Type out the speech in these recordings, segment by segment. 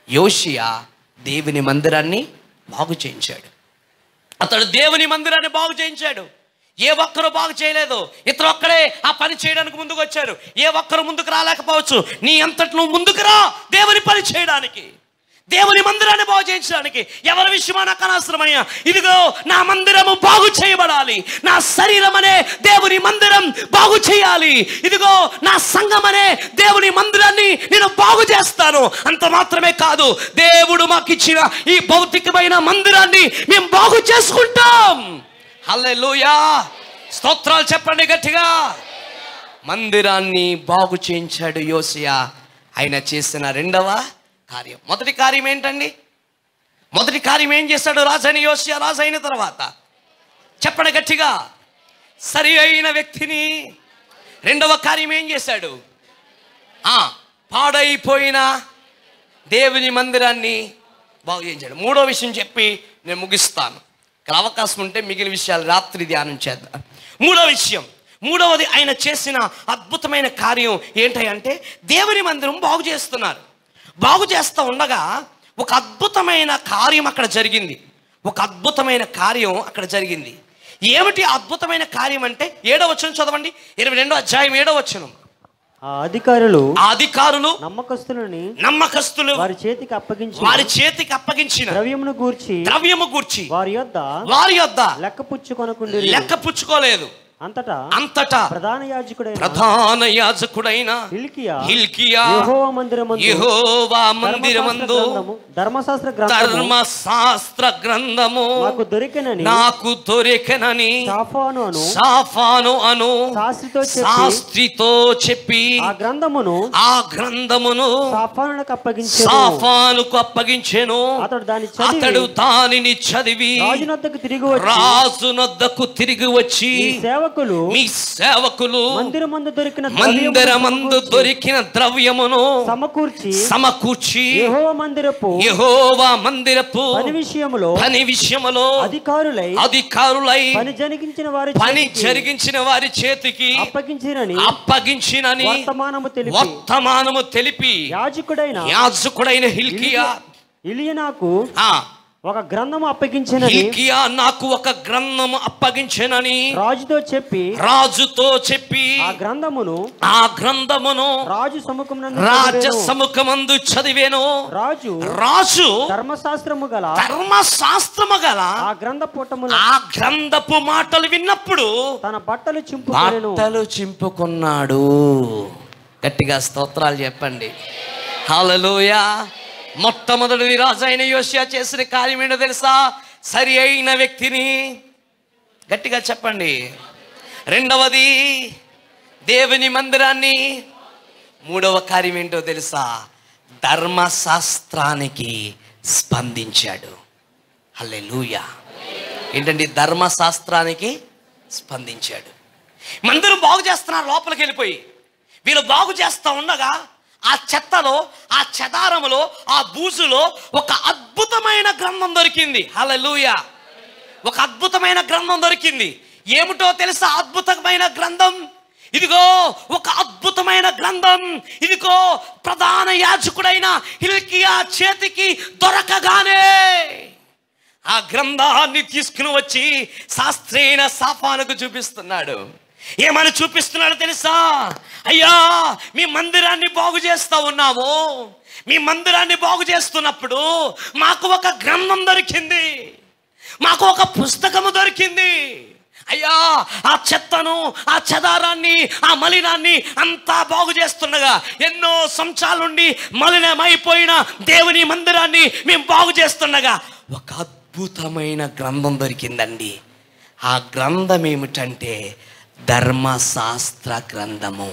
యోషియా దేవుని మందిరాన్ని బాగు చేయించాడు అతడు దేవుని మందిరాన్ని బాగు చేయించాడు ఏ ఒక్కరు బాగు చేయలేదు ఇతరు ఒక్కడే ఆ పని చేయడానికి ముందుకు వచ్చారు ఏ ఒక్కరు ముందుకు రాలేకపోవచ్చు నీ అంతటి నువ్వు ముందుకు రా దేవుని పని చేయడానికి దేవుని మందిరాన్ని బాగు చేయించడానికి ఎవరి విషయమా నాకు అనవసరమయ్యా ఇదిగో నా మందిరము బాగు చేయబడాలి నా శరీరం అనే దేవుని మందిరం బాగు చేయాలి ఇదిగో నా సంఘం అనే దేవుని మందిరాన్ని నేను బాగు చేస్తాను అంత మాత్రమే కాదు దేవుడు మాకు ఇచ్చిన ఈ భౌతికమైన మందిరాన్ని మేము బాగు చేసుకుంటాం హల్లెలూయా స్తోత్రాలు చెప్పండి గట్టిగా మందిరాన్ని బాగు చేయించాడు యోసియా ఆయన చేసిన రెండవ కార్యం మొదటి కార్యం ఏంటండి మొదటి కార్యం ఏం చేశాడు రాజైన యోసియా రాజు అయిన తర్వాత చెప్పండి గట్టిగా సరి అయిన వ్యక్తిని రెండవ కార్యం ఏం చేశాడు ఆ, పాడైపోయిన దేవుని మందిరాన్ని బాగు చేయించాడు మూడో విషయం చెప్పి నేను ముగిస్తాను ఇక్కడ అవకాశం ఉంటే మిగిలిన విషయాలు రాత్రి ధ్యానం చేద్దాం మూడో విషయం మూడవది ఆయన చేసిన అద్భుతమైన కార్యం ఏంటంటే దేవుని మందిరం బాగు చేస్తున్నారు బాగు చేస్తూ ఉండగా ఒక అద్భుతమైన కార్యం అక్కడ జరిగింది ఒక అద్భుతమైన కార్యం అక్కడ జరిగింది ఏమిటి అద్భుతమైన కార్యం అంటే ఏడో వచనం చదవండి ఇరవై రెండో అధ్యాయం ఏడో వచనం ఆ అధికారులు ఆ అధికారులు నమ్మకస్తులని నమ్మకస్తులు వారి చేతికి అప్పగించి వారి చేతికి అప్పగించిన ద్రవ్యమును గూర్చి ద్రవ్యము గూర్చి వారి యొద్ద వారి యొద్ద లెక్క పుచ్చుకొనకుండి లెక్క పుచ్చుకోలేదు అంతటా అంతటా ప్రధాన యాజకుడైన ప్రధాన యాజకుడైన హిల్కియా హిల్కియా యెహోవా మందిరమందు యెహోవా మందిరమందు ధర్మశాస్త్ర గ్రంథము ధర్మశాస్త్ర గ్రంథము నాకు దొరికినని నాకు దొరికెనని షాఫాను అను సాఫాను అను శాస్త్రితో చెప్పి శాస్త్రితో చెప్పి ఆ గ్రంథమును ఆ గ్రంథమును సాఫానులకు అప్పగించాను సాఫానుకు అప్పగించెను అతడు దాన్ని చదివి అతడు దానిని చదివి రాజునొద్దకు తిరిగి వచ్చి రాజునొద్దకు తిరిగి వచ్చి ఈ సేవకులు మీ సేవకులు మందిరమందు దొరికిన మందిరమందు దొరికిన ద్రవ్యమును సమకూర్చి సమకూర్చి యెహోవా మందిరపు యెహోవా మందిరపు పని విషయములో పని విషయములో అధికారులై అధికారులై పని జరిగించిన వారి పని చేతికి జరిగించిన వారి చేతికి అప్పగించినని అప్పగించినని వర్తమానము తెలిపి వర్తమానము తెలిపి యాజకుడైన యాజకుడైన హిల్కియా ఇలియనాకు ఆ, ఒక గ్రంథము అప్పగించినని హిల్కియా నాకు ఒక గ్రంథము అప్పగించెనని రాజుతో చెప్పి రాజుతో చెప్పి ఆ గ్రంథమును ఆ గ్రంథమును రాజు సముఖమునందు రాజ చదివెను. సముఖమందు చదివేను రాజు రాజు ధర్మశాస్త్రము గల ధర్మశాస్త్రము గల ఆ గ్రంథ పుటములు ఆ గ్రంథపు మాటలు విన్నప్పుడు తన బట్టలు చింపుకొనెను బట్టలు చింపుకున్నాడు గట్టిగా స్తోత్రాలు చెప్పండి హల్లెలూయా మొట్టమొదటిది రాజు అయిన యోషియా చేసిన కార్యం ఏంటో తెలుసా సరి అయిన వ్యక్తిని గట్టిగా చెప్పండి రెండవది దేవుని మందిరాన్ని మూడవ కార్యం ఏంటో తెలుసా ధర్మశాస్త్రానికి స్పందించాడు హల్లెలూయా ఏంటండి ధర్మశాస్త్రానికి స్పందించాడు మందిరం బాగు చేస్తున్నారు లోపలికి వెళ్ళిపోయి వీళ్ళు బాగు చేస్తూ ఉండగా ఆ చెత్తలో ఆ చెదారములో ఆ బూజులో ఒక అద్భుతమైన గ్రంథం దొరికింది హల్లెలూయా ఒక అద్భుతమైన గ్రంథం దొరికింది ఏమిటో తెలుసా అద్భుతమైన గ్రంథం ఇదిగో ఒక అద్భుతమైన గ్రంథం ఇదిగో ప్రధాన యాజకుడైన హిల్కియా చేతికి దొరకగానే ఆ గ్రంథాన్ని తీసుకుని వచ్చి శాస్త్రీయ సాఫానుకు చూపిస్తున్నాడు ఏమని చూపిస్తున్నాడో తెలుసా అయ్యా మీ మందిరాన్ని బాగు చేస్తా ఉన్నాము మీ మందిరాన్ని బాగు చేస్తున్నప్పుడు మాకు ఒక గ్రంథం దొరికింది మాకు ఒక పుస్తకము దొరికింది అయ్యా ఆ చెత్తను ఆ చెదారాన్ని ఆ మలినాన్ని అంతా బాగు చేస్తుండగా ఎన్నో సంవత్సరాలుండి మలినమైపోయిన దేవుని మందిరాన్ని మేము బాగు చేస్తుండగా ఒక అద్భుతమైన గ్రంథం దొరికిందండి ఆ గ్రంథం ఏమిటంటే ధర్మశాస్త్ర గ్రంథము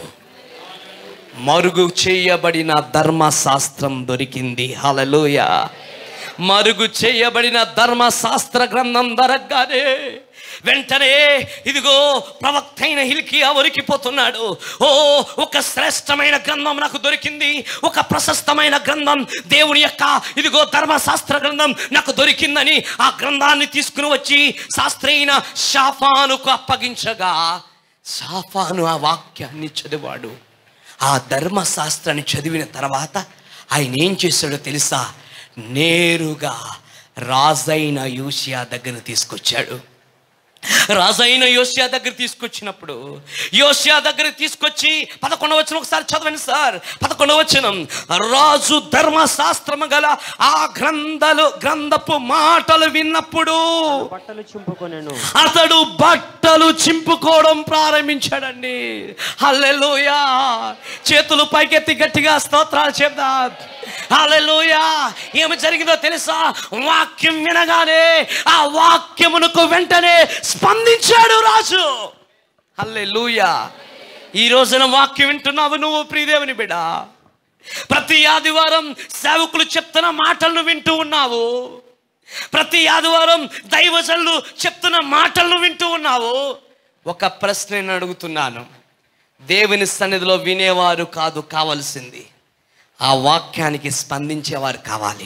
మరుగు చేయబడిన ధర్మశాస్త్రం దొరికింది హలలోయ మరుగు చేయబడిన ధర్మశాస్త్ర గ్రంథం దొరకగానే వెంటనే ఇదిగో ప్రవక్త అయిన హిల్కియా ఒరికిపోతున్నాడు ఓ ఒక శ్రేష్టమైన గ్రంథం నాకు దొరికింది ఒక ప్రశస్తమైన గ్రంథం దేవుని యొక్క ఇదిగో ధర్మశాస్త్ర గ్రంథం నాకు దొరికిందని ఆ గ్రంథాన్ని తీసుకుని వచ్చి శాస్త్రైన షాఫానుకు అప్పగించగా షాఫాను ఆ వాక్యాన్ని చదివాడు ఆ ధర్మశాస్త్రాన్ని చదివిన తర్వాత ఆయన ఏం చేశాడో తెలుసా నేరుగా రాజైన యూషియా దగ్గర తీసుకొచ్చాడు రాజైన యోషియా దగ్గర తీసుకొచ్చినప్పుడు యోషియా దగ్గర తీసుకొచ్చి పదకొండవ వచనం ఒకసారి చదవండి సార్ పదకొండవ వచనం రాజు ధర్మశాస్త్రము గల ఆ గ్రంథాలు గ్రంథపు మాటలు విన్నప్పుడు బట్టలు చింపుకొనెను అతడు బట్టలు చింపుకోవడం ప్రారంభించాడండి హల్లెలూయా చేతులు పైకెత్తి గట్టిగా స్తోత్రాలు చెప్దాం హల్లెలూయా ఏమి జరిగిందో తెలుసా వాక్యం వినగానే ఆ వాక్యమునకు వెంటనే స్పందించాడు రాజు హల్లెలూయా ఈ రోజున వాక్యం వింటున్నావు నువ్వు ప్రియదేవుని బిడ్డ ప్రతి ఆదివారం సేవకులు చెప్తున్న మాటలను వింటూ ఉన్నావు ప్రతి ఆదివారం దైవజనులు చెప్తున్న మాటలను వింటూ ఉన్నావు ఒక ప్రశ్న నేను అడుగుతున్నాను దేవుని సన్నిధిలో వినేవారు కాదు కావలసింది ఆ వాక్యానికి స్పందించేవారు కావాలి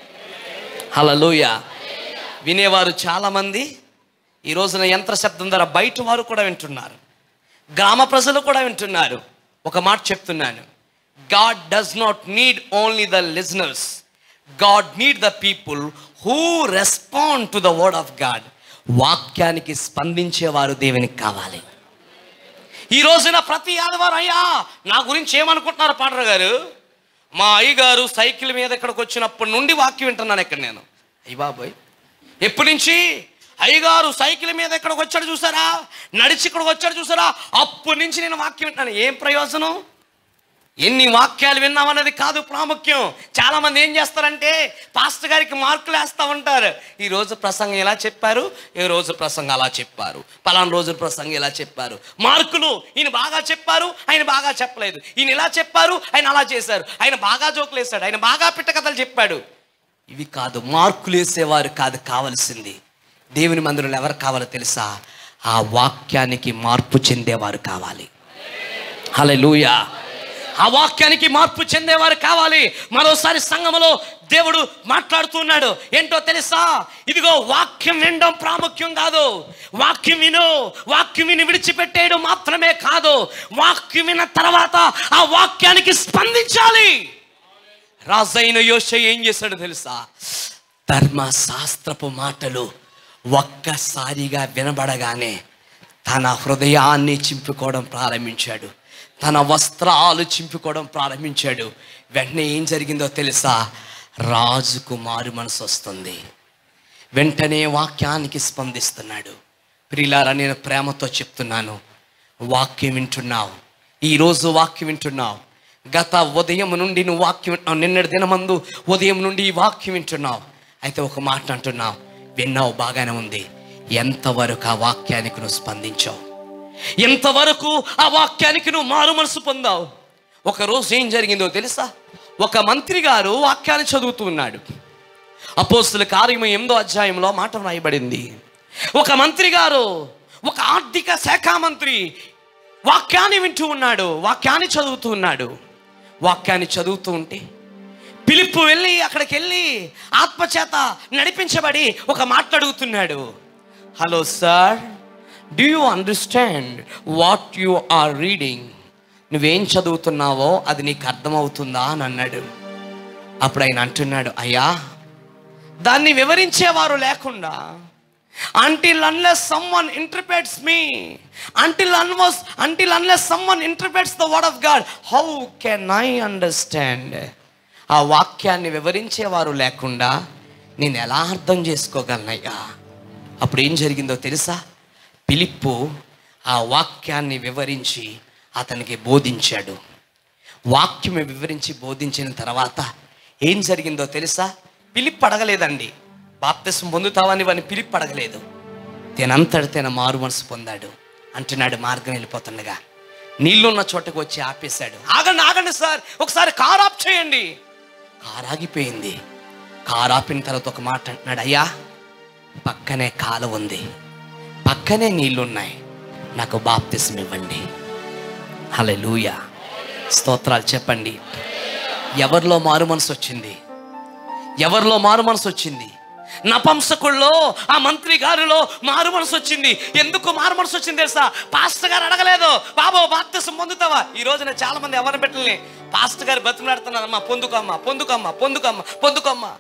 హలలోయ వినేవారు చాలామంది ఈ రోజున యంత్ర శబ్దం ద్వారా బయట వారు కూడా వింటున్నారు గ్రామ ప్రజలు కూడా వింటున్నారు ఒక మాట చెప్తున్నాను God does not need only the listeners God need the people who respond to the word of God వాక్యానికి స్పందించేవారు దేవునికి కావాలి ఈ రోజున ప్రతి ఆదివారం అయ్యా నా గురించి ఏమనుకుంటున్నారు పాటరు గారు మా అయ్యగారు సైకిల్ మీద ఇక్కడికి వచ్చినప్పటి నుండి వాక్యం వింటున్నాను ఇక్కడ నేను అయ్య బాబోయ్ ఎప్పటి నుంచి అయ్యగారు సైకిల్ మీద ఇక్కడికి వచ్చాడు చూసారా నడిచి ఇక్కడికి వచ్చాడు చూసారా అప్పటి నుంచి నేను వాక్యం వింటున్నాను ఏం ప్రయోజనం ఎన్ని వాక్యాలు విన్నామన్నది కాదు ప్రాముఖ్యం చాలా మంది ఏం చేస్తారంటే పాస్టర్ గారికి మార్కులు వేస్తూ ఉంటారు ఈ రోజు ప్రసంగం ఇలా చెప్పారు ఈ రోజు ప్రసంగం అలా చెప్పారు పలానా రోజు ప్రసంగం ఇలా చెప్పారు మార్కులు ఈయన బాగా చెప్పారు ఆయన బాగా చెప్పలేదు ఈయన ఇలా చెప్పారు ఆయన అలా చేశారు ఆయన బాగా జోకులు వేశాడు ఆయన బాగా పిట్టకథలు చెప్పాడు ఇవి కాదు మార్కులు వేసేవారు కాదు కావలసింది దేవుని మందిరంలో ఎవరు కావాలో తెలుసా ఆ వాక్యానికి మార్పు చెందేవారు కావాలి హల్లెలూయా ఆ వాక్యానికి మార్పు చెందేవారు కావాలి మరోసారి సంఘములో దేవుడు మాట్లాడుతున్నాడు ఏంటో తెలుసా ఇదిగో వాక్యం వినడం ప్రాముఖ్యం కాదు వాక్యం విను వాక్యం విని విడిచిపెట్టేయడం మాత్రమే కాదు వాక్యం విన్న తర్వాత ఆ వాక్యానికి స్పందించాలి రాజైన యోష ఏం చేశాడు తెలుసా ధర్మశాస్త్రపు మాటలు ఒక్కసారిగా వినబడగానే తన హృదయాన్ని చింపుకోవడం ప్రారంభించాడు తన వస్త్రాలు చింపుకోవడం ప్రారంభించాడు వెంటనే ఏం జరిగిందో తెలుసా రాజుకు మారు మనసు వస్తుంది వెంటనే వాక్యానికి స్పందిస్తున్నాడు ప్రియులారా నేను ప్రేమతో చెప్తున్నాను వాక్యం వింటున్నావు ఈరోజు వాక్యం వింటున్నావు గత ఉదయం నుండి నువ్వు వాక్యం వింటున్నావు నిన్నటి దినమందు ఉదయం నుండి ఈ వాక్యం వింటున్నావు అయితే ఒక మాట అంటున్నావు విన్నావు బాగానే ఉంది ఎంతవరకు ఆ వాక్యానికి నువ్వు స్పందించావు ఎంతవరకు ఆ వాక్యానికి నువ్వు మారు మనసు పొందావు ఒక రోజు ఏం జరిగిందో తెలుసా ఒక మంత్రి గారు వాక్యాన్ని చదువుతూ ఉన్నాడు అపోస్తుల కార్యము ఎనిమిదో అధ్యాయంలో మాట రాయబడింది ఒక మంత్రి గారు ఒక ఆర్థిక శాఖ మంత్రి వాక్యాన్ని వింటూ ఉన్నాడు వాక్యాన్ని చదువుతూ ఉన్నాడు వాక్యాన్ని చదువుతూ ఉంటే పిలుపు వెళ్ళి అక్కడికి వెళ్ళి ఆత్మచేత నడిపించబడి ఒక మాట అడుగుతున్నాడు hello sir do you understand what you are reading నువ్వేం చదువుతున్నావో అది నీకు అర్థమవుతుందా అని అన్నాడు అప్పుడు ఆయన అంటున్నాడు అయ్యా దాన్ని వివరించేవారు లేకుండా until unless someone interprets me until unless until unless someone interprets the word of God how can I understand ఆ వాక్యాన్ని వివరించేవారు లేకుండా నేను ఎలా అర్థం చేసుకోగలనయ్యా అప్పుడు ఏం జరిగిందో తెలుసా పిలిప్పు ఆ వాక్యాన్ని వివరించి అతనికి బోధించాడు వాక్యం వివరించి బోధించిన తర్వాత ఏం జరిగిందో తెలుసా పిలిప్ అడగలేదండి బాప్తిసం పొందుతావని వాడిని పిలిప్ అడగలేదు తనంతటి తన మారు మనసు పొందాడు అంటున్నాడు మార్గం వెళ్ళిపోతుండగా నీళ్ళున్న చోటకు వచ్చి ఆపేశాడు ఆగండి ఆగండి సార్ ఒకసారి కార్ ఆఫ్ చేయండి కార్ ఆగిపోయింది కార్ ఆపిన తర్వాత ఒక మాట అంటున్నాడు అయ్యా పక్కనే కాలు ఉంది పక్కనే నీళ్లున్నాయి నాకు బాప్తిసం ఇవ్వండి హల్లెలూయా స్తోత్రాలు చెప్పండి ఎవరిలో మారు మనసు వచ్చింది ఎవరిలో మారు మనసు వచ్చింది నపంసకుల్లో ఆ మంత్రి గారిలో మారు మనసు వచ్చింది ఎందుకు మారు మనసు వచ్చింది తెలుసా పాస్టర్ గారు అడగలేదు బాబు బాప్తిసం పొందుతావా ఈ రోజున చాలా మంది ఎవరిని పెట్టలే పాస్టర్ గారు బతిమలాడుతున్నారమ్మా పొందుకోమ్మా పొందుకోమ్మా పొందుకోమ్మా పొందుకోమ్మా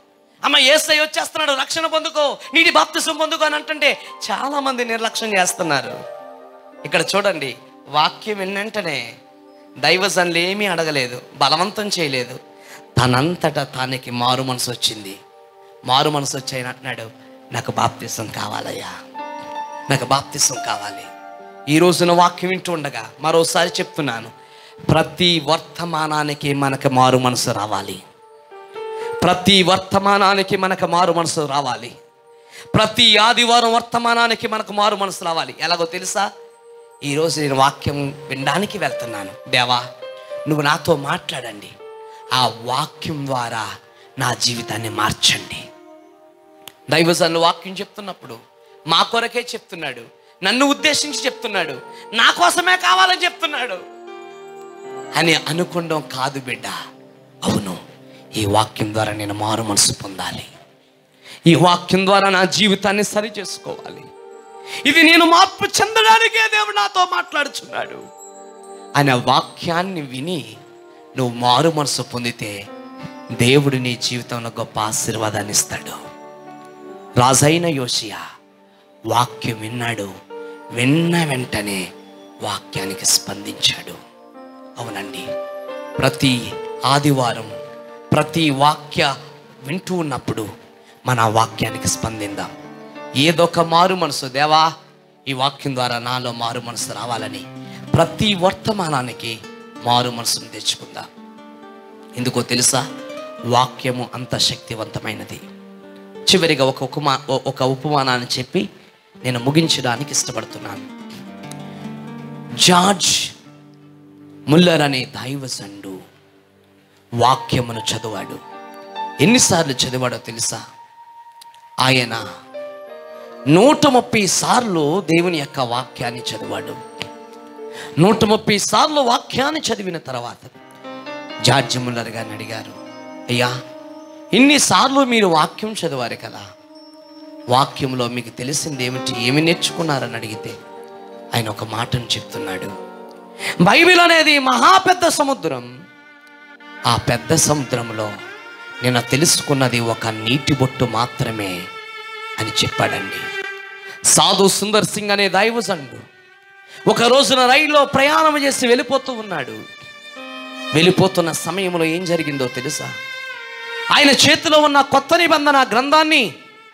అమ్మ ఏసై వచ్చేస్తున్నాడు రక్షణ పొందుకో నీటి బాప్తిసం పొందుకో అని అంటుంటే చాలా మంది నిర్లక్ష్యం చేస్తున్నారు ఇక్కడ చూడండి వాక్యం విన్నంటనే దైవజనులు ఏమీ అడగలేదు బలవంతం చేయలేదు తనంతట తానికి మారు మనసు వచ్చింది మారు మనసు వచ్చి ఆయన అంటున్నాడు నాకు బాప్తిసం కావాలయ్యా నాకు బాప్తిసం కావాలి ఈ రోజున వాక్యం వింటూ ఉండగా మరోసారి చెప్తున్నాను ప్రతి వర్తమానానికి మనకు మారు మనసు రావాలి ప్రతి వర్తమానానికి మనకు మారు మనసు రావాలి ప్రతి ఆదివారం వర్తమానానికి మనకు మారు మనసు రావాలి ఎలాగో తెలుసా ఈరోజు నేను వాక్యం వినడానికి వెళ్తున్నాను దేవా నువ్వు నాతో మాట్లాడండి ఆ వాక్యం ద్వారా నా జీవితాన్ని మార్చండి దైవజనులు వాక్యం చెప్తున్నప్పుడు మా కొరకే చెప్తున్నాడు నన్ను ఉద్దేశించి చెప్తున్నాడు నా కోసమే కావాలని చెప్తున్నాడు అని అనుకోవడం కాదు బిడ్డ అవును ఈ వాక్యం ద్వారా నేను మారు మనసు పొందాలి ఈ వాక్యం ద్వారా నా జీవితాన్ని సరి చేసుకోవాలి ఇది నేను మార్పు చెందడానికే దేవుడు నాతో మాట్లాడుచున్నాడు అనే వాక్యాన్ని విని నువ్వు మారు మనసు పొందితే దేవుడు నీ జీవితంలో గొప్ప ఆశీర్వాదాన్ని ఇస్తాడు రాజైన యోషియా వాక్యం విన్నాడు విన్న వెంటనే వాక్యానికి స్పందించాడు అవునండి ప్రతి ఆదివారం ప్రతి వాక్య వింటూ ఉన్నప్పుడు మన వాక్యానికి స్పందిందాం ఏదొక మారు మనసు దేవా ఈ వాక్యం ద్వారా నాలో మారు మనసు రావాలని ప్రతి వర్తమానానికి మారు మనసును తెచ్చుకుందాం ఎందుకో తెలుసా వాక్యము అంత శక్తివంతమైనది చివరిగా ఒక ఉపమా ఒక ఉపమానాన్ని చెప్పి నేను ముగించడానికి ఇష్టపడుతున్నాను జార్జ్ ముల్లర్ అనే దైవజండు వాక్యమును చదివాడు ఎన్నిసార్లు చదివాడో తెలుసా ఆయన నూట ముప్పై సార్లు దేవుని యొక్క వాక్యాన్ని చదివాడు నూట ముప్పై సార్లు వాక్యాన్ని చదివిన తర్వాత జార్జ్ ముల్లర్ గారిని అడిగారు అయ్యా ఇన్నిసార్లు మీరు వాక్యం చదివారు కదా వాక్యంలో మీకు తెలిసింది ఏమిటి ఏమి నేర్చుకున్నారని అడిగితే ఆయన ఒక మాటను చెప్తున్నాడు బైబిల్ అనేది మహా పెద్ద సముద్రం ఆ పెద్ద సముద్రంలో నేను తెలుసుకున్నది ఒక నీటి బొట్టు మాత్రమే అని చెప్పాడండి సాధు సుందర్ సింగ్ అనే దైవజండు ఒక రోజున రైల్లో ప్రయాణం చేసి వెళ్ళిపోతూ ఉన్నాడు వెళ్ళిపోతున్న సమయంలో ఏం జరిగిందో తెలుసా ఆయన చేతిలో ఉన్న కొత్త నిబంధన గ్రంథాన్ని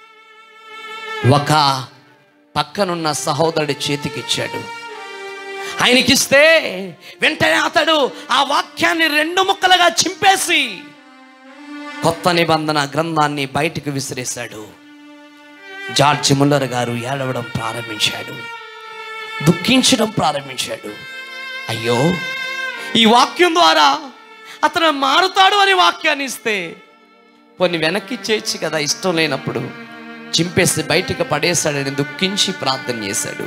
ఒక పక్కనున్న సహోదరుడి చేతికిచ్చాడు ఆయనకిస్తే వెంటనే అతడు ఆ వాక్యాన్ని రెండు ముక్కలుగా చింపేసి కొత్త నిబంధన గ్రంథాన్ని బయటికి విసిరేశాడు జార్జ్ ముల్లర్ గారు ఏడవడం ప్రారంభించాడు దుఃఖించడం ప్రారంభించాడు అయ్యో ఈ వాక్యం ద్వారా అతను మారుతాడు అని వాక్యాన్ని ఇస్తే కొన్ని వెనక్కి చేర్చి కదా ఇష్టం లేనప్పుడు చింపేసి బయటికి పడేశాడని దుఃఖించి ప్రార్థన చేశాడు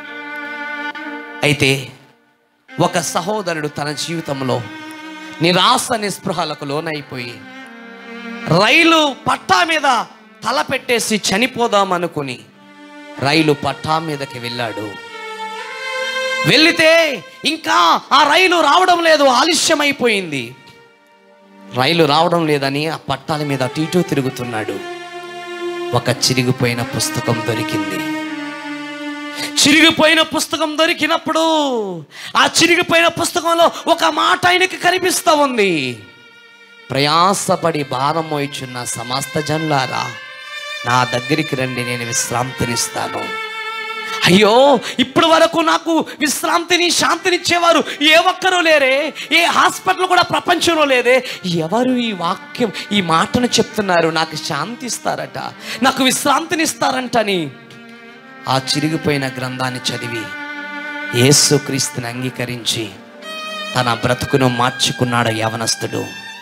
అయితే ఒక సహోదరుడు తన జీవితంలో నిరాశ నిస్పృహలకు లోనైపోయి రైలు పట్టా మీద తల పెట్టేసి చనిపోదాం అనుకుని రైలు పట్టా మీదకి వెళ్ళాడు వెళితే ఇంకా ఆ రైలు రావడం లేదు ఆలస్యమైపోయింది రైలు రావడం లేదని ఆ పట్టాల మీద అటు ఇటు తిరుగుతున్నాడు ఒక చిరిగిపోయిన పుస్తకం దొరికింది చిరిగిపోయిన పుస్తకం దొరికినప్పుడు ఆ చిరిగిపోయిన పుస్తకంలో ఒక మాట ఆయనకి కనిపిస్తూ ఉంది ప్రయాసపడి భారం మోయిచున్న సమస్త జనులారా నా దగ్గరికి రండి నేను విశ్రాంతినిస్తాను అయ్యో ఇప్పటి వరకు నాకు విశ్రాంతిని శాంతినిచ్చేవారు ఏ ఒక్కరూ లేరే ఏ హాస్పిటల్ కూడా ప్రపంచంలో లేదే ఎవరు ఈ వాక్యం ఈ మాటను చెప్తున్నారు నాకు శాంతి ఇస్తారట నాకు విశ్రాంతినిస్తారంటని ఆ చిరిగిపోయిన గ్రంథాన్ని చదివి యేసుక్రీస్తుని అంగీకరించి తన బ్రతుకును మార్చుకున్నాడు యవనస్తుడు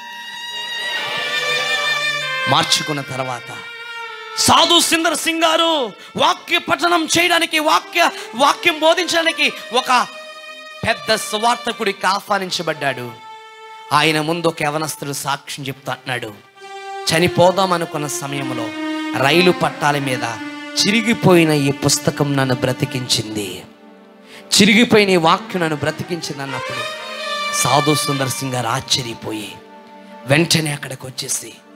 మార్చుకున్న తర్వాత సాధు సుందర్ సింగ్ గారు వాక్య పఠనం చేయడానికి వాక్య వాక్యం బోధించడానికి ఒక పెద్ద సువార్తకుడికి ఆహ్వానించబడ్డాడు ఆయన ముందు ఒక యవనస్తుడు సాక్ష్యం చెప్తా అన్నాడు చనిపోదాం అనుకున్న సమయంలో రైలు పట్టాల మీద చిరిగిపోయిన ఈ పుస్తకం నన్ను బ్రతికించింది చిరిగిపోయిన ఈ వాక్యం నన్ను బ్రతికించింది అన్నప్పుడు సాధు సుందర్ సింగ్ గారు ఆశ్చర్యపోయి వెంటనే అక్కడికి వచ్చేసి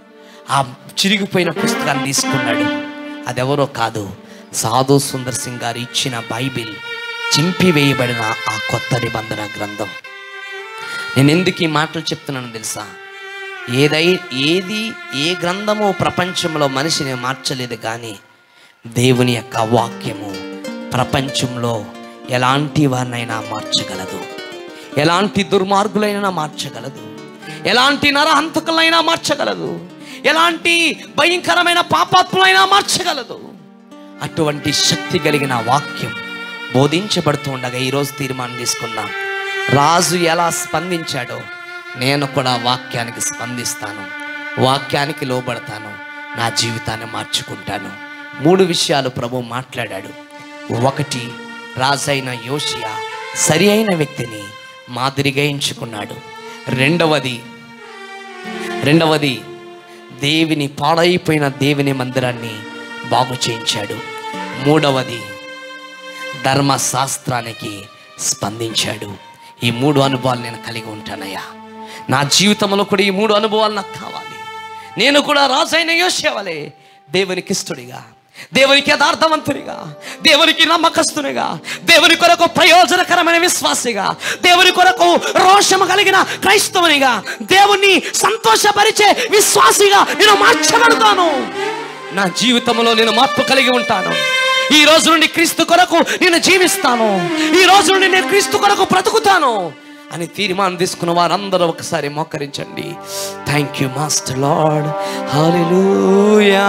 ఆ చిరిగిపోయిన పుస్తకాన్ని తీసుకున్నాడు అదెవరో కాదు సాధు సుందర్ సింగ్ గారు ఇచ్చిన బైబిల్ చింపివేయబడిన ఆ కొత్త నిబంధన గ్రంథం నేను ఎందుకు ఈ మాటలు చెప్తున్నాను తెలుసా ఏదై ఏది ఏ గ్రంథము ప్రపంచంలో మనిషిని మార్చలేదు కానీ దేవుని యొక్క వాక్యము ప్రపంచంలో ఎలాంటి వారినైనా మార్చగలదు ఎలాంటి దుర్మార్గులైనా మార్చగలదు ఎలాంటి నరహంతకులైనా మార్చగలదు ఎలాంటి భయంకరమైన పాపాత్ములైనా మార్చగలదు అటువంటి శక్తి కలిగిన వాక్యం బోధించబడుతూ ఉండగా ఈరోజు తీర్మానం తీసుకున్నాం రాజు ఎలా స్పందించాడో నేను కూడా వాక్యానికి స్పందిస్తాను వాక్యానికి లోబడతాను నా జీవితాన్ని మార్చుకుంటాను మూడు విషయాలు ప్రభు మాట్లాడాడు ఒకటి రాజైన యోషియా సరి అయిన వ్యక్తిని మాదిరిగా ఎంచుకున్నాడు రెండవది రెండవది దేవిని పాడైపోయిన దేవుని మందిరాన్ని బాగు చేయించాడు మూడవది ధర్మశాస్త్రానికి స్పందించాడు ఈ మూడు అనుభవాలు నేను కలిగి ఉంటానయ్యా నా జీవితంలో కూడా ఈ మూడు అనుభవాలు నాకు కావాలి నేను కూడా రాజైన యోసేవలే దేవునికి ఇష్టడిగా దేవునికి యథార్థవంతునిగా దేవునికి నమ్మకస్తునిగా దేవుని కొరకు ప్రయోజనకరమైన విశ్వాసిగా దేవుని కొరకు రోషము కలిగిన క్రైస్తవునిగా దేవుణ్ణి సంతోషపరిచే విశ్వాసిగా నేను మార్చబడతాను నా జీవితంలో నేను మార్పు కలిగి ఉంటాను ఈ రోజు నుండి క్రీస్తు కొరకు నేను జీవిస్తాను ఈ రోజు నుండి నేను క్రీస్తు కొరకు బ్రతుకుతాను అని తీర్మానం తీసుకున్న వారందరూ ఒకసారి మోకరించండి thank you master lord hallelujah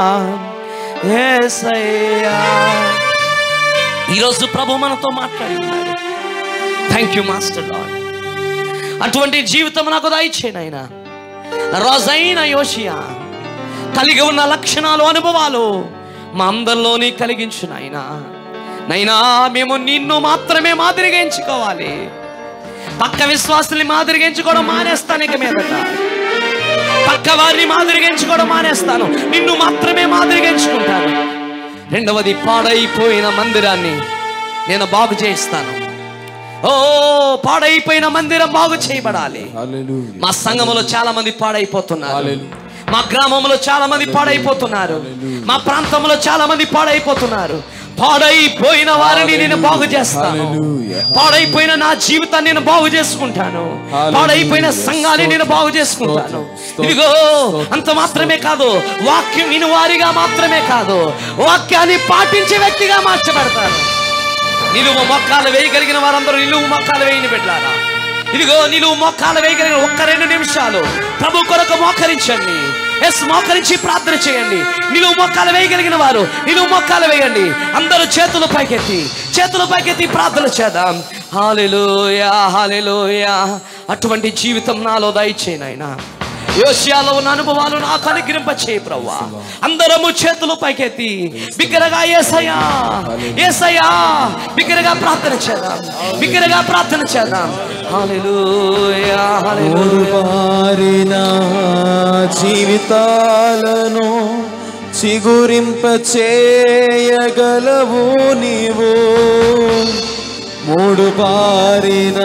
యేసయ్యా ఈరోజు ప్రభు మనతో మాట్లాడినాడు థ్యాంక్ యూ మాస్టర్ లార్డ్ అటువంటి జీవితం నాకు దయచేయను ఆయన రోజైన యోషియా కలిగి ఉన్న లక్షణాలు అనుభవాలు మా అందరిలోని కలిగించు నాయనా నైనా మేము నిన్ను మాత్రమే మాదిరిగా ఎంచుకోవాలి పక్క విశ్వాసుల్ని మాదిరిగా ఎంచుకోవడం మానేస్తాను ఇక మీదట పక్క వారిని మాదిరిగా ఎంచుకోవడం మానేస్తాను నిన్ను మాత్రమే మాదిరిగా ఎంచుకుంటాను రెండవది పాడైపోయిన మందిరాన్ని నేను బాగు చేయిస్తాను ఓ పాడైపోయిన మందిరం బాగు చేయబడాలి హల్లెలూయా మా సంఘములో చాలా మంది పాడైపోతున్నారు హల్లెలూయా. మా గ్రామంలో చాలా మంది పాడైపోతున్నారు మా ప్రాంతంలో చాలా మంది పాడైపోతున్నారు పాడైపోయిన వారిని నేను బాగు చేస్తాను హల్లెలూయా. పాడైపోయిన నా జీవితాన్ని నేను బాగు చేసుకుంటాను హల్లెలూయా. పాడైపోయిన సంఘాన్ని నేను బాగు చేసుకుంటాను స్తోత్రం. ఇదిగో అంత మాత్రమే కాదు వాక్యం విని వారిగా మాత్రమే కాదు వాక్యాన్ని పాటించే వ్యక్తిగా మార్చబడతాను నిలువు మొక్కాలు వేయగలిగిన వారందరూ నిలువు మొక్కాలు వేయని పెట్టారా ఇదిగో నిలువు మొక్కాలు వేయగలిగిన ఒక్క రెండు నిమిషాలు ప్రభు కొరకు మోకరించండి ఎస్ మోకరించి ప్రార్థన చేయండి నిలువు మొక్కాలు వేయగలిగిన వారు నిలువు మొక్కాలు వేయండి అందరూ చేతులు పైకెత్తి చేతులు పైకెత్తి ప్రార్థన చేద్దాం హాలెలూయా హాలెలూయా అటువంటి జీవితం నాలో దయచేయనైనా యోషియాలో ఉన్న అనుభవాలు నాకు అనుగ్రహింప చేయి ప్రవ్వా అందరము చేతులు పైకెత్తి బిగ్గరగా ఏసయ్యా ఏసయ్యా బిగ్గరగా ప్రార్థన చేద్దాం బిగ్గరగా ప్రార్థన చేద్దాం హల్లెలూయా హల్లెలూయా బారిన జీవితాలను చిగురింప చేయగలవు నీవు మూడు బారిన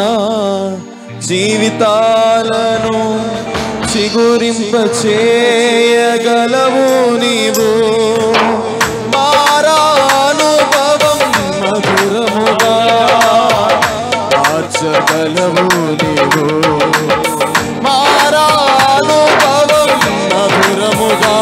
జీవితాలను చిగురింప చేయగలవు నీవు మారానుభవం మధురముగా మార్చగలవు నీవు మారానుభవం మధురముగా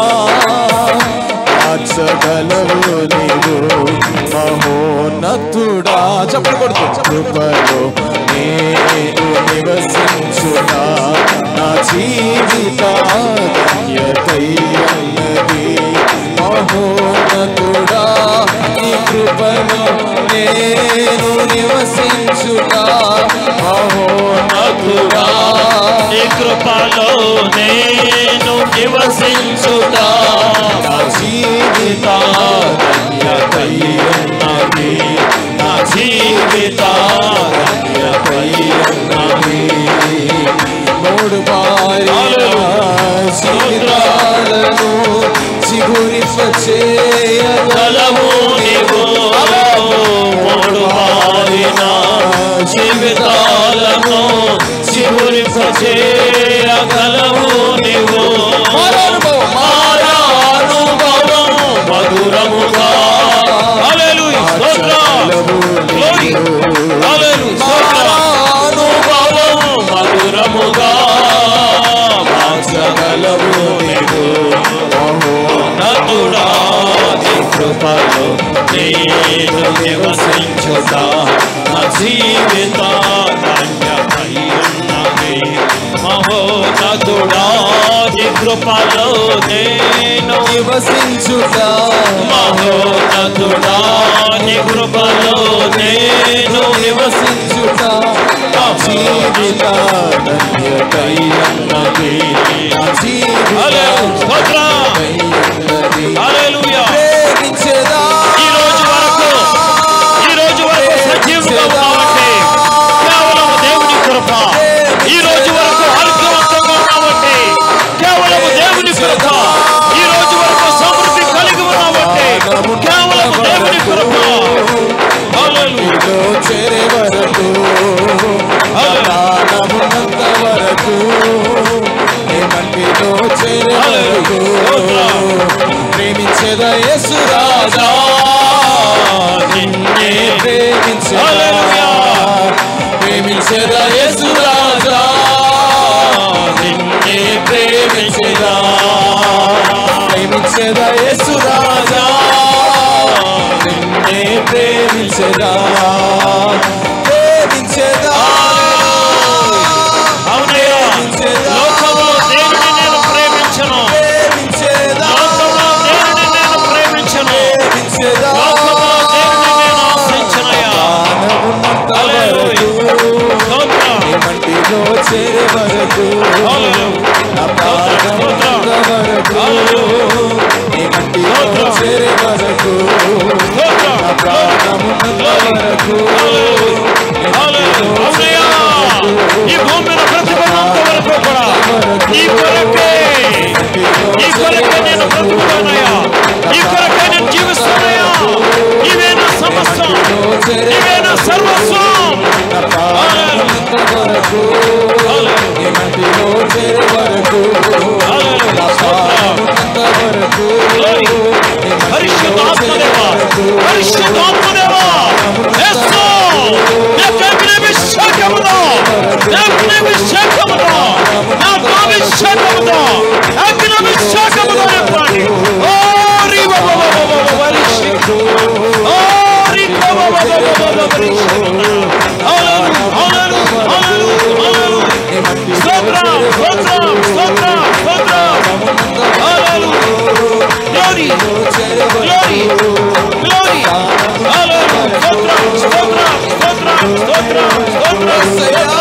మార్చగలవు నీవు మహోన్నతుడా చెప్పలు కొడుతూ కృపలో నేను నివసించునా నా జీవిత ధన్యతయ్యన్నది మహోన్నతుడా నీ కృపలో నేను నివసించునా మహోన్నతుడా నీ కృపలో నేను నివసించుతా నా జీవిత ధన్యతయ్యన్నది నా జీవిత ధన్యతయ్యన్నది మూడు బారిన జీవితాలను చిగురింప చేయగలవు నీవు మూడు మారిన జీవితాలను చిగురింప చేయగలవు నీవు మరో అనుభవం మార్చగలవు Glory. Hallelujah. అనుభవం మధురముగా మార్చగలవు నీవు నటుడా నీ కృపలో నేను నివసించుట నా జీవిత ధన్యమై ఉన్నది మహోనటుడా నీ కృపలో నేను నివసించుట మహోనటుడా నీ కృపలో నేను నివసించుట నా జీవిత ధన్యతై ఉన్నది నా జీవిత హల్లెలూయా. స్తోత్రం. ఉన్నది హల్లెలూయా. ప్రేమించెదా ఈ రోజు వరకు ఈ రోజు వరకు సజీవుగా ఉన్నామంటే కేవలం దేవుని కృప ఈ రోజు వరకు ఆరోగ్యవంతంగా ఉన్నామంటే కేవలం దేవుని కృప ఈ రోజు వరకు సమృద్ధి కలిగి ఉన్నామంటే కేవలం దేవుని కృప హల్లెలూయా. నీలో చేరే వరకు ప్రాణమున్నంత వరకు నీ మట్టిలో చేరే వరకు ప్రేమించేదా యేసు రాజా నిన్నే ప్రేమించేదా హల్లెలూయా. ప్రేమించేదా యేసు రాజా నిన్నే ప్రేమించేదా ప్రేమించేదా యేసు రాజా నిన్నే ప్రేమించేదా ప్రేమించేదా అవునయ్యా లోకంలో దేవుని నేను ప్రేమించను ప్రేమించేదా లోకంలో దేవుని నేను ప్రేమించను ప్రేమించేదా లోకంలో దేవుని నేను ఆశించనయ్యా ప్రాణమున్నంత వరకు స్తోత్రం. నీ మట్టిలో చేరే వరకు నా ప్రాణమున్నంత వరకు నీ మట్టిలో చేరే వరకు స్తోత్రం. నా ప్రాణమున్నంత వరకు హల్లెలూయా. అవునయ్యా. ఈ భూమి మీద ప్రతిఫలంత వరకు కూడా ఈ కొరకే ఈ కొరకే నేను బ్రతుకుతానయ్యా ఈ కొరకే నేను జీవిస్తానయ్యా ఇవే నా సమస్తం ఇవే నా సర్వస్వం ప్రాణమున్నంత వరకు నీ మట్టిలో చేరే వరకు నా ప్రాణమున్నంత వరకు నీ మట్టిలో చేరే పరిశుద్ధాత్మదేవా వరకు పరిశుద్ధాత్మదేవా యేసు నాకగ్నిభిషేకముతో నాకగ్నిభిషేకముతో నాకగ్నిభిషేకముతో అగ్నిభిషేకముతో నింపండి ఓ రీ బా బా బా బా బా పరిశు ఓ రీ బా బా బా బా బా బా పరిశు హల్లెలూయా హల్లెలూయా హల్లెలూయా హల్లెలూయా స్తోత్రం స్తోత్రం స్తోత్రం స్తోత్రం hallelujah glory glory glory hallelujah స్తోత్రం స్తోత్రం స్తోత్రం స్తోత్రం స్తోత్రం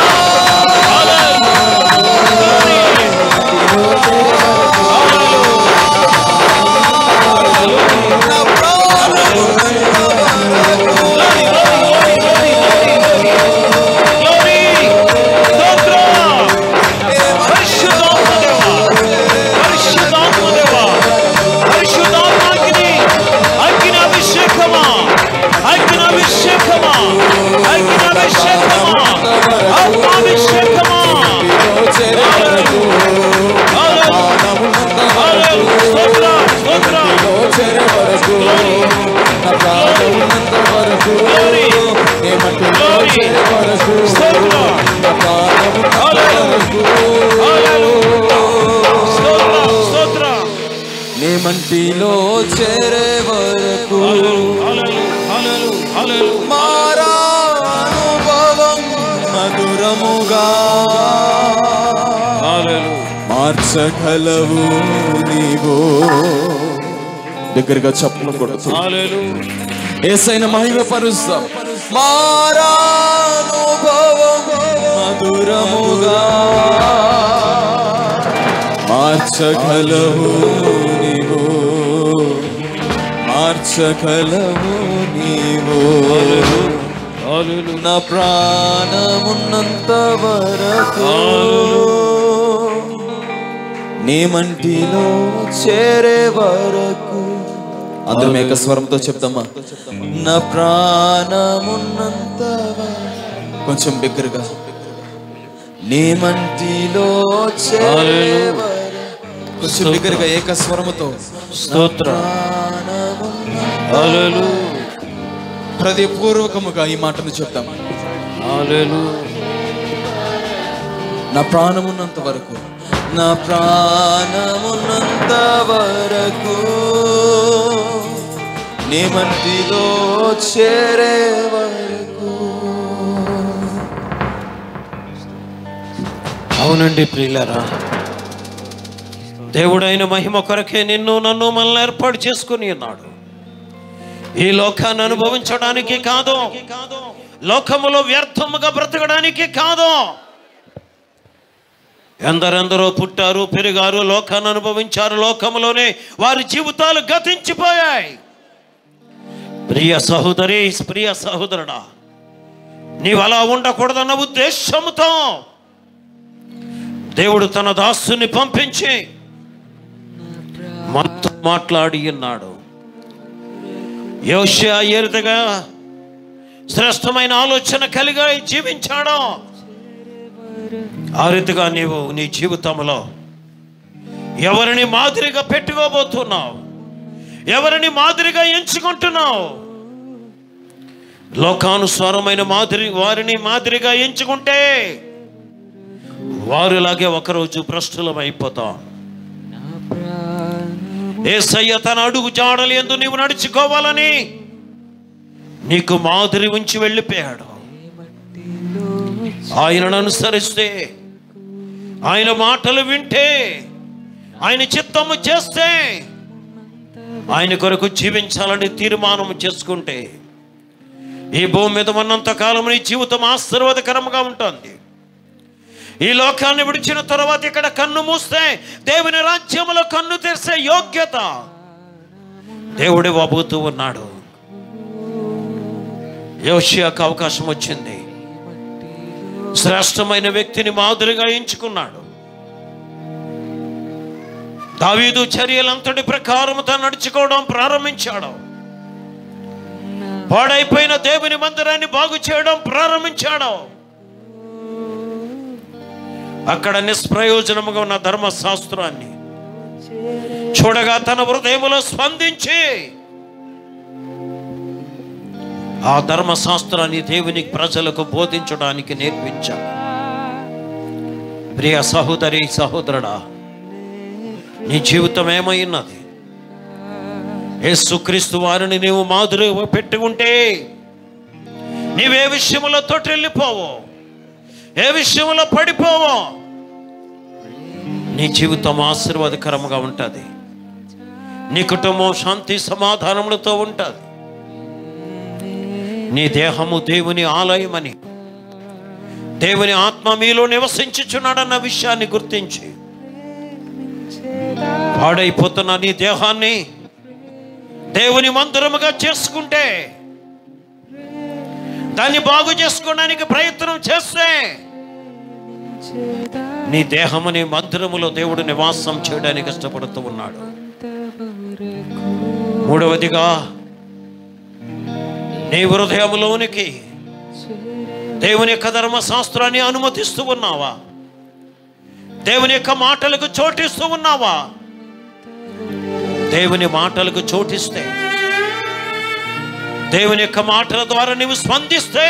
గ్లోరీ స్తోత్రం పరిశుద్ధాత్మదేవా పరిశుద్ధాత్మదేవా పరిశుద్ధాత్మాగ్ని అగ్ని అభిషేకమా అగ్ని అభిషేకమా అగ్ని అభిషేకమా ఆత్మాభిషేకమా చేరే వరకు స్తోత్రం స్తోత్రం చేరే వరకు నా ప్రాణమున్నంత వరకు నీ మట్టిలో చేరే వరకు స్తోత్రం నా ప్రాణమున్నంత వరకు స్తోత్రం స్తోత్రం నీ మంటిలో చేరే వరకు మారా అనుభవం మధురముగా మార్చగలవు నీవు దగ్గరగా చప్పులు కొడుతూ ఏసైన మహిమ పరుస్తాం మారా అనుభవం మధురముగా మార్చగలవు నీవు మార్చగలవు నీవు నా ప్రాణమున్నంత వరకు నీ మంటిలో చేరే వరకు అందరం ఏక స్వరంతో చెప్తామా నా ప్రాణమున్నంత వరకు కొంచెం బిగ్గరగా నీ మంటిలో చేరే వరకు కొంచెం బిగ్గరగా ఏక స్వరముతో స్తోత్రం ప్రాణమున్నంత హల్లెలూయా హృదయపూర్వకముగా ఈ మాటను చెప్తాం హల్లెలూయా నా ప్రాణమున్నంత వరకు నా ప్రాణమున్నంత వరకు నీ మంటిలో చేరే వరకు అవునండి ప్రియులరా దేవుడైన మహిమ కొరకే నిన్ను నన్ను మనల్ని ఏర్పాటు చేసుకుని ఉన్నాడు ఈ లోకాన్ని అనుభవించడానికి కాదు లోకములో వ్యర్థముగా బ్రతకడానికి కాదు ఎందరెందరో పుట్టారు పెరిగారు లోకాన్ని అనుభవించారు లోకములోనే వారి జీవితాలు గతించిపోయాయి ప్రియ సహోదరి ప్రియ సహోదరుడా నీవు అలా ఉండకూడదన్న ఉద్దేశముతో దేవుడు తన దాసుని పంపించి మనతో మాట్లాడి ఉన్నాడు యోషియా ఏ రీతిగా శ్రేష్టమైన ఆలోచన కలిగి జీవించాడో ఆ రీతిగా నీవు నీ జీవితంలో ఎవరిని మాదిరిగా పెట్టుకోబోతున్నావు ఎవరిని మాదిరిగా ఎంచుకుంటున్నావు లోకానుసారమైన మాదిరి వారిని మాదిరిగా ఎంచుకుంటే వారిలాగే ఒకరోజు భ్రష్టులం అయిపోతాం ఏసయ్య తన అడుగు జాడలు ఎందు నీవు నడుచుకోవాలని నీకు మాదిరి ఉంచి వెళ్ళిపోయాడు ఆయనను అనుసరిస్తే ఆయన మాటలు వింటే ఆయన చిత్తము చేస్తే ఆయన కొరకు జీవించాలని తీర్మానం చేసుకుంటే ఈ భూమి మీద ఉన్నంత కాలం నీ జీవితం ఆశీర్వాదకరంగా ఉంటుంది ఈ లోకాన్ని విడిచిన తర్వాత ఇక్కడ కన్ను మూస్తే దేవుని రాజ్యములో కన్ను తెరిసే యోగ్యత దేవుడి వబుతూ ఉన్నాడు యోషియాకు అవకాశం వచ్చింది శ్రేష్టమైన వ్యక్తిని మాదిరిగా ఎంచుకున్నాడు దావీదు చర్యలంతటి ప్రకారం తను నడుచుకోవడం ప్రారంభించాడు పాడైపోయిన దేవుని మందిరాన్ని బాగు చేయడం ప్రారంభించాడు అక్కడ నిష్ప్రయోజనముగా ఉన్న ధర్మశాస్త్రాన్ని చూడగా తన హృదయములో స్పందించి ఆ ధర్మశాస్త్రాన్ని దేవుని ప్రజలకు బోధించడానికి నేర్పించాడు ప్రియ సహోదరి సహోదరుడా నీ జీవితం ఏమైనది యేసుక్రీస్తు వారిని నీవు మాదిరి పెట్టి ఉంటే నీవే విషయంలో తొట్టిల్లిపోవు ఏ విషయంలో పడిపోవో నీ జీవితం ఆశీర్వాదకరంగా ఉంటుంది నీ కుటుంబం శాంతి సమాధానములతో ఉంటుంది నీ దేహము దేవుని ఆలయమని దేవుని ఆత్మ మీలో నివసించుచున్నాడన్న విషయాన్ని గుర్తించి పాడైపోతున్న నీ దేహాన్ని దేవుని మందిరముగా చేసుకుంటే దాన్ని బాగు చేసుకోవడానికి ప్రయత్నం చేస్తే నీ దేహముని మందిరములో దేవుడు నివాసం చేయడానికి ఇష్టపడుతూ ఉన్నాడు మూడవదిగా నీ హృదయములోనికి దేవుని యొక్క ధర్మశాస్త్రాన్ని అనుమతిస్తూ ఉన్నావా దేవుని యొక్క మాటలకు చోటిస్తూ ఉన్నావా దేవుని మాటలకు చోటిస్తే దేవుని యొక్క మాటల ద్వారా నీవు స్పందిస్తే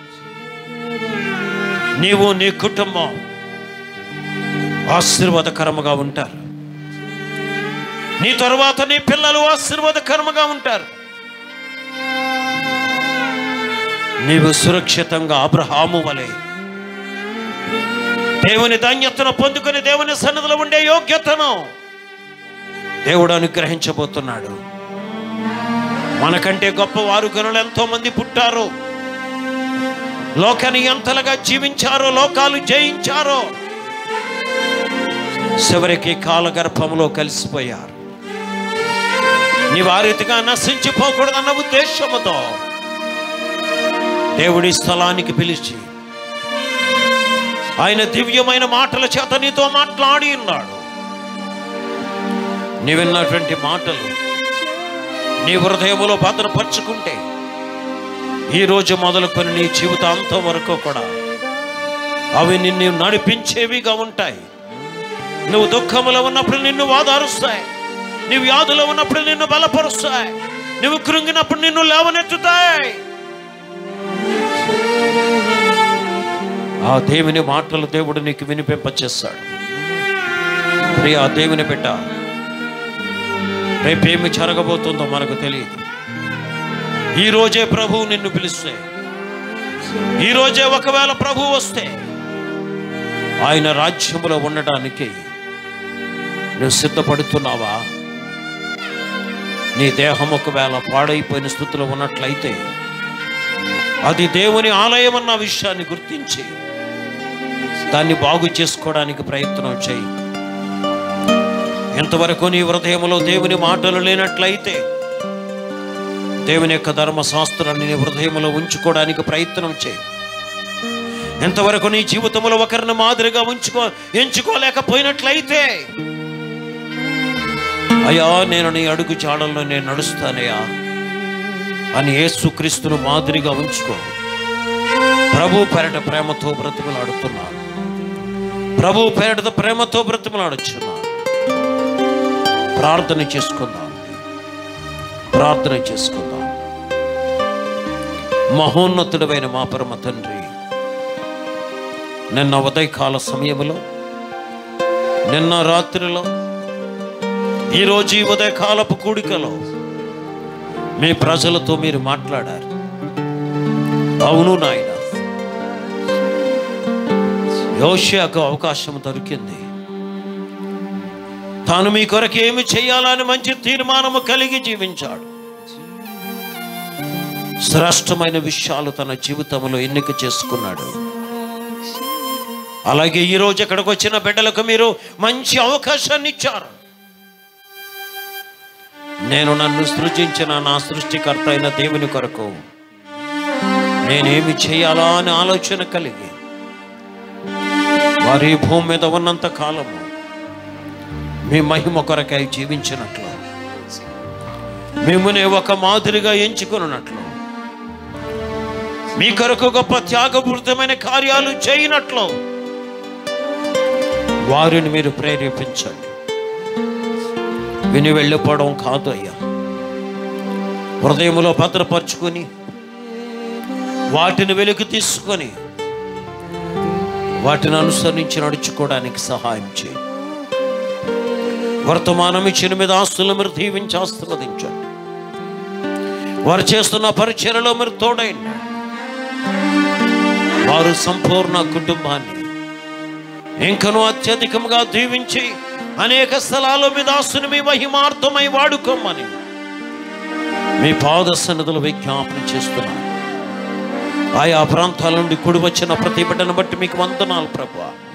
నీవు నీ కుటుంబం ఆశీర్వాదకరముగా ఉంటారు నీ తరువాత నీ పిల్లలు ఆశీర్వాదకరముగా ఉంటారు నీవు సురక్షితంగా అబ్రహాము వలె దేవుని ధన్యతను పొందుకుని దేవుని సన్నిధిలో ఉండే యోగ్యతను దేవుడు అనుగ్రహించబోతున్నాడు మనకంటే గొప్పవారు గనులు ఎంతో మంది పుట్టారు లోకాన్ని ఎంతలుగా జీవించారో లోకాలు జయించారో చివరికి కాలగర్భంలో కలిసిపోయారు నీవు ఆ రీతిగా నశించిపోకూడదన్న ఉద్దేశముతో దేవుడి స్థలానికి పిలిచి ఆయన దివ్యమైన మాటల చేత నీతో మాట్లాడి ఉన్నాడు నీ విన్నటువంటి మాటలు నీ హృదయములో భద్రపరుచుకుంటే ఈ రోజు మొదలుకొని నీ జీవితాంతం వరకు కూడా అవి నిన్ను నడిపించేవిగా ఉంటాయి నువ్వు దుఃఖములో ఉన్నప్పుడు నిన్ను వాదారుస్తాయి నువ్వు వ్యాధులో ఉన్నప్పుడు నిన్ను బలపరుస్తాయి నువ్వు కృంగినప్పుడు నిన్ను లేవనెత్తుతాయి ఆ దేవుని మాటలు దేవుడు నీకు వినిపింపచేస్తాడు ప్రియ ఆ దేవుని బిడ్డ రేపేమి జరగబోతుందో మనకు తెలియదు ఈ రోజే ప్రభువు నిన్ను పిలిస్తే ఈ రోజే ఒకవేళ ప్రభువు వస్తే ఆయన రాజ్యములో ఉండటానికి నువ్వు సిద్ధపడుతున్నావా నీ దేహం ఒకవేళ పాడైపోయిన స్థితిలో ఉన్నట్లయితే అది దేవుని ఆలయం అన్న విషయాన్ని గుర్తించి దాన్ని బాగు చేసుకోవడానికి ప్రయత్నం చేయి ఎంతవరకు నీ హృదయంలో దేవుని మాటలు లేనట్లయితే దేవుని యొక్క ధర్మశాస్త్రాన్ని నీ హృదయంలో ఉంచుకోవడానికి ప్రయత్నం చేయి ఎంతవరకు నీ జీవితంలో ఒకరిని మాదిరిగా ఉంచుకో ఎంచుకోలేకపోయినట్లయితే అయ్యా నేను నీ అడుగు చాడల్లో నేను నడుస్తానయ్యా అని యేసుక్రీస్తును మాదిరిగా ఉంచుకో ప్రభు పేరట ప్రేమతో బ్రతిమలాడుతున్నాను ప్రభు పేరట ప్రేమతో బ్రతిమలాడుచున్నాను ప్రార్థన చేసుకుందాం ప్రార్థన చేసుకుందాం మహోన్నతుడమైన మా పరమ తండ్రి నిన్న ఉదయకాల సమయంలో నిన్న రాత్రిలో ఈరోజు ఈ ఉదయకాలపు కూడికలో మీ ప్రజలతో మీరు మాట్లాడారు అవును నాయన యోషియాకు అవకాశం దొరికింది తాను మీ కొరకు ఏమి చేయాలని మంచి తీర్మానము కలిగి జీవించాడు శ్రేష్టమైన విషయాలు తన జీవితంలో ఎన్నిక చేసుకున్నాడు అలాగే ఈరోజు ఇక్కడికి వచ్చిన బిడ్డలకు మీరు మంచి అవకాశాన్ని ఇచ్చారు నేను నన్ను సృజించిన నా సృష్టికర్త అయిన దేవుని కొరకు నేనేమి చేయాలా అని ఆలోచన కలిగి వారి భూమి మీద ఉన్నంత కాలము మీ మహిమ కొరకై జీవించినట్లు మిమ్మల్ని ఒక మాదిరిగా ఎంచుకున్నట్లు మీ కొరకు గొప్ప త్యాగపూరితమైన కార్యాలు చేయనట్లు వారిని మీరు ప్రేరేపించండి విని వెళ్ళిపోవడం కాదు అయ్యా హృదయంలో భద్రపరుచుకొని వాటిని వెలుగు తీసుకొని వాటిని అనుసరించి నడుచుకోవడానికి సహాయం చేయి వర్తమానం ఇచ్చిన మీద ఆస్తులు మీరు దీవించి ఆశీర్వదించండి వారు చేస్తున్న పరిచయలో మీరు తోడైండి వారు సంపూర్ణ కుటుంబాన్ని ఇంకను అత్యధికంగా దీవించి అనేక స్థలాల్లో మీ దాసుని మీ మహిమార్థమై వాడుకోమని మీ పాద సన్నిధులు విజ్ఞాపన చేస్తున్నాను ఆయా ప్రాంతాల నుండి కుడి వచ్చిన ప్రతి బిడ్డను బట్టి మీకు వందనాలు ప్రభు